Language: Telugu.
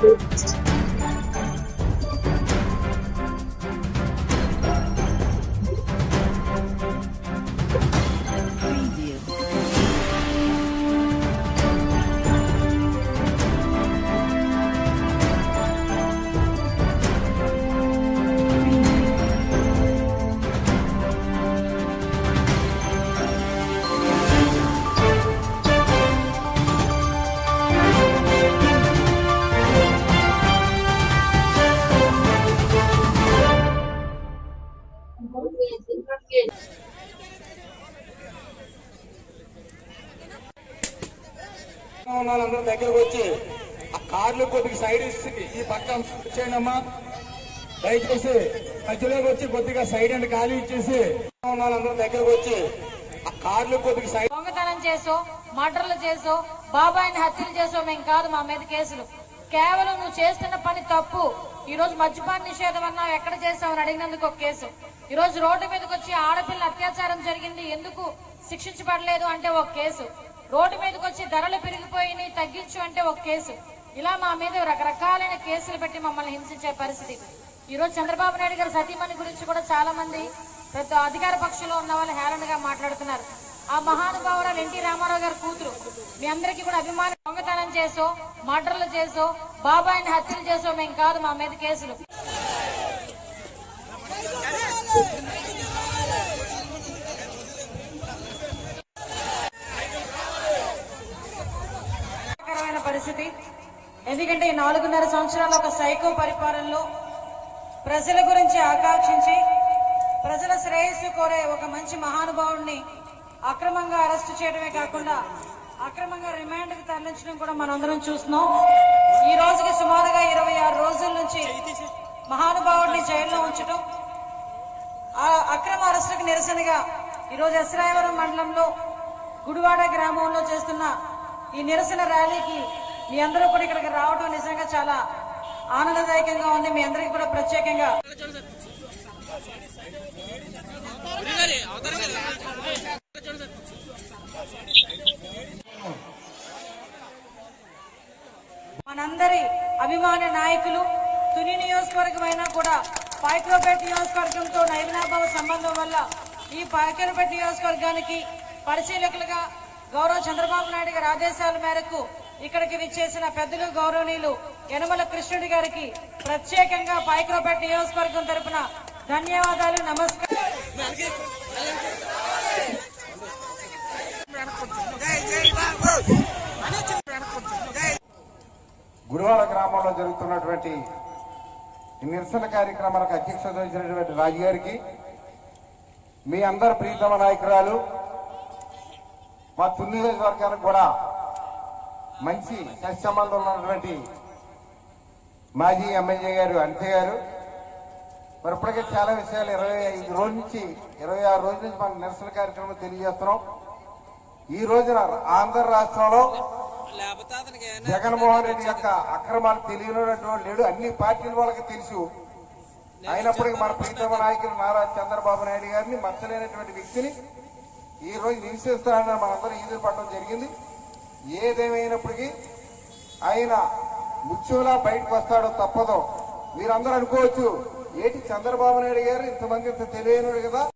వాళ్ళందరూ దగ్గరకు వచ్చి ఆ కార్లు కొద్దిగా సైడ్ ఇచ్చి ఈ పక్క చేయండి అమ్మా దయచేసి మధ్యలోకి వచ్చి కొద్దిగా సైడ్ అండ్ ఖాళీ ఇచ్చేసి వాళ్ళందరూ దగ్గరకు వచ్చి ఆ కార్లు కొద్దిగా సైడ్ దొంగతనం చేసో మర్డర్లు చేసో బాబాయిని హత్యలు చేసో మేము కాదు మా మీద కేసులు కేవలం నువ్వు చేస్తున్న పని తప్పు ఈ రోజు మద్యపాన నిషేధం అన్నావు ఎక్కడ చేసావని అడిగినందుకు ఒక కేసు ఈ రోజు రోడ్డు మీదకి వచ్చి ఆడపిల్ల అత్యాచారం జరిగింది ఎందుకు శిక్షించబడలేదు అంటే ఒక కేసు రోడ్డు మీదకి వచ్చి ధరలు పెరిగిపోయినాయి తగ్గించు అంటే ఒక కేసు ఇలా మా మీద రకరకాలైన కేసులు పెట్టి మమ్మల్ని హింసించే పరిస్థితి ఈ రోజు చంద్రబాబు నాయుడు గారి సతీమణి గురించి కూడా చాలా మంది ప్రతి అధికార పక్షంలో ఉన్న వాళ్ళు హేళనగా మాట్లాడుతున్నారు ఆ మహానుభావురాలు ఎన్టీ రామారావు గారి కూతురు మీ అందరికీ కూడా అభిమానం దొంగతనం చేసో మర్డర్లు చేసో బాబాయిని హత్యలు చేసో మేము కాదు మా మీద కేసులు బాధాకరమైన పరిస్థితి ఎందుకంటే ఈ నాలుగున్నర సంవత్సరాల ఒక సైకో పరిపాలనలో ప్రజల గురించి ఆకాంక్షించి ప్రజల శ్రేయస్సు కోరే ఒక మంచి మహానుభావుడిని అక్రమంగా అరెస్టు చేయడమే కాకుండా అక్రమంగా రిమాండ్ కి తరలించడం కూడా మనందరం చూస్తున్నాం ఈ రోజుకి సుమారుగా ఇరవై ఆరు రోజుల నుంచి మహానుభావుడిని జైల్లో ఉంచడం ఆ అక్రమ అరెస్టుకు నిరసనగా ఈరోజు ఎస్రాయవరం మండలంలో గుడివాడ గ్రామంలో చేస్తున్న ఈ నిరసన ర్యాలీకి మీ అందరూ కూడా ఇక్కడికి రావడం నిజంగా చాలా ఆనందదాయకంగా ఉంది మీ అందరికీ కూడా ప్రత్యేకంగా మనందరి అభిమాన నాయకులు తుని నియోజకవర్గమైనా కూడా పాయకులపేట నియోజకవర్గంతో నైరునాభావ సంబంధం వల్ల ఈ పాయకులపేట నియోజకవర్గానికి పరిశీలకులుగా గౌరవ చంద్రబాబు నాయుడు గారి ఆదేశాల మేరకు ఇక్కడికి విచ్చేసిన పెద్దలు గౌరవనీయులు యనమల కృష్ణుడి గారికి ప్రత్యేకంగా పాయకులపేట నియోజకవర్గం తరపున ధన్యవాదాలు నమస్కారం గుడివాడ గ్రామంలో జరుగుతున్నటువంటి ఈ నిరసన కార్యక్రమాలకు అధ్యక్షత వహించినటువంటి రాజు గారికి మీ అందరి ప్రీతమ నాయకురాలు మా తుని నియోజకవర్గానికి కూడా మంచి సత్సంబంధం ఉన్నటువంటి మాజీ ఎమ్మెల్యే గారు అంతే గారు మరి ఇప్పటికే చాలా విషయాలు ఇరవై ఐదు రోజుల నుంచి ఇరవై ఆరు రోజుల నుంచి మన నిరసన కార్యక్రమం తెలియజేస్తున్నాం ఈ రోజున ఆంధ్ర రాష్ట్రంలో జగన్మోహన్ రెడ్డి యొక్క అక్రమాలు తెలియనటువంటి లేడు అన్ని పార్టీల వాళ్ళకి తెలుసు అయినప్పటికీ మన ప్రీతమ నాయకులు నారా చంద్రబాబు నాయుడు గారిని మచ్చలేనటువంటి వ్యక్తిని ఈ రోజు నివసిస్తానని మనందరం ఎదురు పడడం జరిగింది ఏదేమైనప్పటికీ ఆయన ముత్యంలా బయటకు వస్తాడో తప్పదో మీరందరూ అనుకోవచ్చు ఏంటి చంద్రబాబు నాయుడు గారు ఇంతమంది ఇంత తెలియనుడు కదా